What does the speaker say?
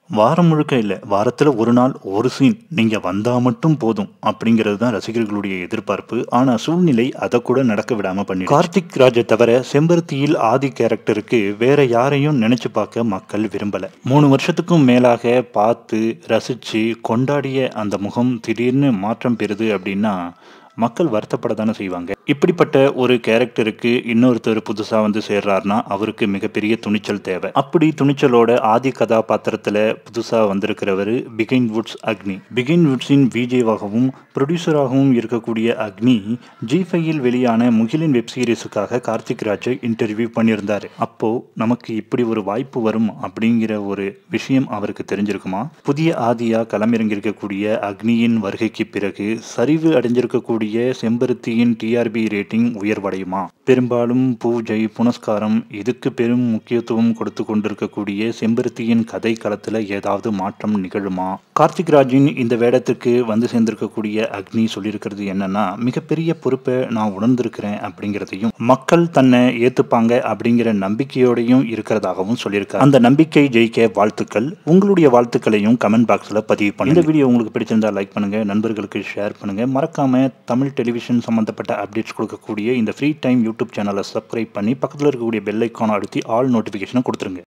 வாரம் முழுக்க இல்ல. வாரத்துல 1 நாள், 1 சீன் நீங்க வந்தா மட்டும் போதும் அப்படிங்கிறது தான் ரசிகர்களுடைய எதிர்பார்ப்பு. ஆனா சூழ்நிலை அதக்கூட நடக்க விடாம பண்ணிடுச்சு. கார்த்திக் ராஜ தவிர செம்பருத்தியில் ஆதி கேரக்டருக்கு வேற யாரையும் நினைச்சு பார்க்க மக்கள் விரும்பல. 3 வருஷத்துக்கும் மேலாக பார்த்து, ரசிச்சு, கொண்டாடிய அந்த முகம் திடீர்னு மாற்றம் பெறுது அப்படின்னா, மக்கள் வருத்தப்பட தானே செய்வாங்க. இப்படிப்பட்ட ஒரு கேரக்டருக்கு இன்னொருத்தர் புதுசா வந்து சேர்றார்னா, அவருக்கு மிகப்பெரிய துணிச்சல் தேவை. அப்படி துணிச்சலோட ஆதி கதாபாத்திரத்துல புதுசா வந்திருக்கிறவரு பிகின் வுட்ஸ் அக்னி. பிகின் வுட்ஸின் விஜேவாகவும், புரொடியூசராகவும் இருக்கக்கூடிய அக்னி, ஜி5யில் வெளியான முகிலின் வெப் சீரிஸுக்காக கார்த்திக் ராஜை இன்டர்வியூ பண்ணியிருந்தாரு. அப்போ நமக்கு இப்படி ஒரு வாய்ப்பு வரும் அப்படிங்கிற ஒரு விஷயம் அவருக்கு தெரிஞ்சிருக்குமா? புதிய ஆதியா களமிறங்கியிருக்கக்கூடிய அக்னியின் வருகைக்கு பிறகு சரிவு அடைஞ்சிருக்கக்கூடிய செம்பருத்தியின் டிஆர்பி ரேட்டிங் உயர்வடையுமா? பெரும்பாலும் பூஜை, புனஸ்காரம் இதுக்கு பெரும் முக்கியத்துவம் கொடுத்து கொண்டிருக்கக்கூடிய செம்பருத்தியின் கதை களத்துல ஏதாவது மாற்றம் நிகழுமா? கார்த்திக் ராஜின் இந்த வேடத்துக்கு வந்து சேர்ந்திருக்கக்கூடிய அக்னி சொல்லியிருக்கிறது என்னன்னா, மிகப்பெரிய பொறுப்பை நான் உணர்ந்திருக்கிறேன் அப்படிங்கிறதையும், மக்கள் தன்னை ஏத்துப்பாங்க அப்படிங்கிற நம்பிக்கையோடையும் இருக்கிறதாகவும் சொல்லியிருக்காரு. அந்த நம்பிக்கை ஜெயிக்க வாழ்த்துக்கள். உங்களுடைய வாழ்த்துக்களையும் கமெண்ட் பாக்ஸ்ல பதிவு பண்ணுங்க. இந்த வீடியோ உங்களுக்கு பிடிச்சிருந்தா லைக் பண்ணுங்க, நண்பர்களுக்கு ஷேர் பண்ணுங்க. மறக்காம தமிழ் டெலிவிஷன் சம்பந்தப்பட்ட அப்டேட்ஸ் கொடுக்கக்கூடிய இந்த ஃப்ரீ டைம் யூடியூப் சேனலை சப்ஸ்கிரைப் பண்ணி பக்கத்துல இருக்கக்கூடிய பெல் ஐக்கானை அழுத்தி ஆல் நோட்டிஃபிகேஷனை கொடுத்துருங்க.